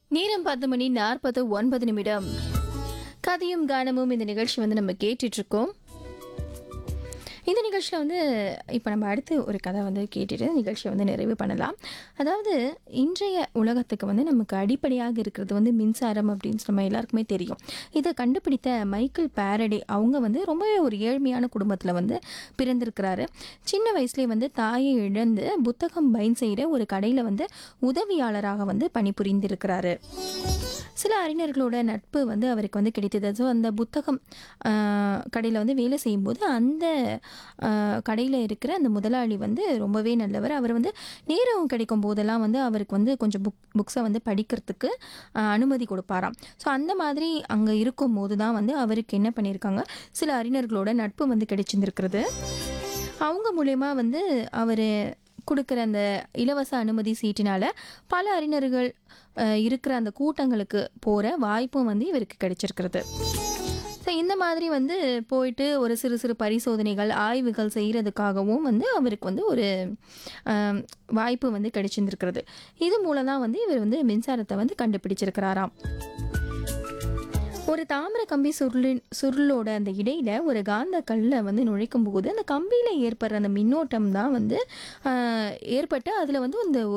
நேரம் பத்து மணி நாற்பது ஒன்பது நிமிடம் கதையும் கானமும் இந்த நிகழ்ச்சி வந்து நம்ம கேட்டுட்டு இருக்கோம் இந்த நிகழ்ச்சியில் வந்து இப்போ நம்ம அடுத்து ஒரு கதை வந்து கேட்டுட்டு நிகழ்ச்சியை வந்து நிறைவு பண்ணலாம் அதாவது இன்றைய உலகத்துக்கு வந்து நமக்கு அடிப்படையாக இருக்கிறது வந்து மின்சாரம் அப்படின்னு நம்ம எல்லாருக்குமே தெரியும் இதை கண்டுபிடித்த மைக்கேல் பாரடே அவங்க வந்து ரொம்பவே ஒரு ஏழ்மையான குடும்பத்தில் வந்து பிறந்திருக்கிறாரு சின்ன வயசுலேயே வந்து தாயை இழந்து புத்தகம் பைன் செய்கிற ஒரு கடையில் வந்து உதவியாளராக வந்து பணிபுரிந்திருக்கிறாரு சில அறிஞர்களோட நட்பு வந்து அவருக்கு வந்து கிடைத்தது ஸோ அந்த புத்தகம் கடையில் வந்து வேலை செய்யும்போது அந்த கடையில் இருக்கிற அந்த முதலாளி வந்து ரொம்பவே நல்லவர் அவர் வந்து நேரம் கிடைக்கும் போதெல்லாம் வந்து அவருக்கு வந்து கொஞ்சம் புக் புக்ஸை வந்து படிக்கிறதுக்கு ஆஹ், அனுமதி கொடுப்பாராம் ஸோ அந்த மாதிரி அங்கே இருக்கும் போது தான் வந்து அவருக்கு என்ன பண்ணியிருக்காங்க சில அறிஞர்களோட நட்பு வந்து கிடைச்சிருந்துருக்கிறது அவங்க மூலயமா வந்து அவர் கொடுக்குற அந்த இலவச அனுமதி சீட்டினால பல அறிஞர்கள் அஹ், இருக்கிற அந்த கூட்டங்களுக்கு போகிற வாய்ப்பும் வந்து இவருக்கு கிடைச்சிருக்கிறது ஸோ இந்த மாதிரி வந்து போயிட்டு ஒரு சிறு சிறு பரிசோதனைகள் ஆய்வுகள் செய்கிறதுக்காகவும் வந்து அவருக்கு வந்து ஒரு ஆம், வாய்ப்பு வந்து கிடைச்சிருந்துருக்கிறது இது மூலம் தான் வந்து இவர் வந்து மின்சாரத்தை வந்து கண்டுபிடிச்சிருக்கிறாராம் ஒரு தாமிர கம்பி சுருளின் சுருளோட அந்த இடையில ஒரு காந்த கல்லை வந்து நுழைக்கும் போது அந்த கம்பியில் ஏற்படுற அந்த மின்னோட்டம் தான் வந்து ஆஹ், ஏற்பட்டு அதில் வந்து இந்த